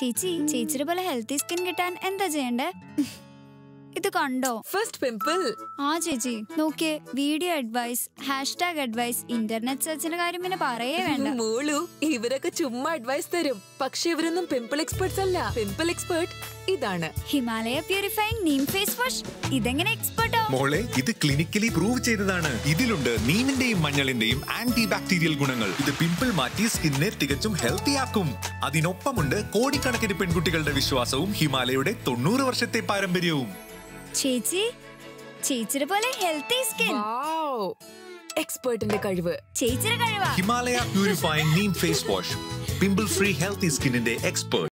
ചേച്ചി ചേച്ചിയുടെ പോലെ ഹെൽത്തി സ്കിൻ കിട്ടാൻ എന്താ ചെയ്യണ്ടേ ഇത് കണ്ടോ ഫസ്റ്റ് പിമ്പിൾ ആ ചേച്ചി നോക്കിയേ video advice hashtag advice internet സെർച്ചിന്റെ കാര്യം പിന്നെ പറയേ വേണ്ട മോളു ഇവരൊക്കെ ചുമ്മാ അഡ്വൈസ് തരും പക്ഷെ ഇവരൊന്നും പിമ്പിൾ എക്സ്പെർട്സ് അല്ല പിമ്പിൾ എക്സ്പെർട്ട് ഇതാണ് Himalaya purifying neem face wash ഇതെങ്ങനെ എക്സ്പെർട്ടോ മോളെ ഇത് ക്ലിനിക്കലി പ്രൂവ് ചെയ്തതാണ് ഇതിലുണ്ട് നീമിന്റെയും മഞ്ഞളിന്റെയും ആന്റി ബാക്ടീരിയൽ ഗുണങ്ങൾ ഇത് പിമ്പിൾ മാറ്റി സ്കിന്നെ തികച്ചും ഹെൽത്തി ആക്കും അതിനൊപ്പമുണ്ട് കോടിക്കണക്കിന് പെൺകുട്ടികളുടെ വിശ്വാസവും ഹിമാലയയുടെ തൊണ്ണൂറ് വർഷത്തെ പാരമ്പര്യവും ചേച്ചി ചേച്ചിയുടെ പോലെ ഹെൽത്തി സ്കിൻ എക്സ്പേർട്ടിന്റെ കഴിവ് ചേച്ചിയുടെ കഴിവാ Himalaya purifying neem face wash pimple free healthy സ്കിന്നിന്റെ എക്സ്പേർട്ട്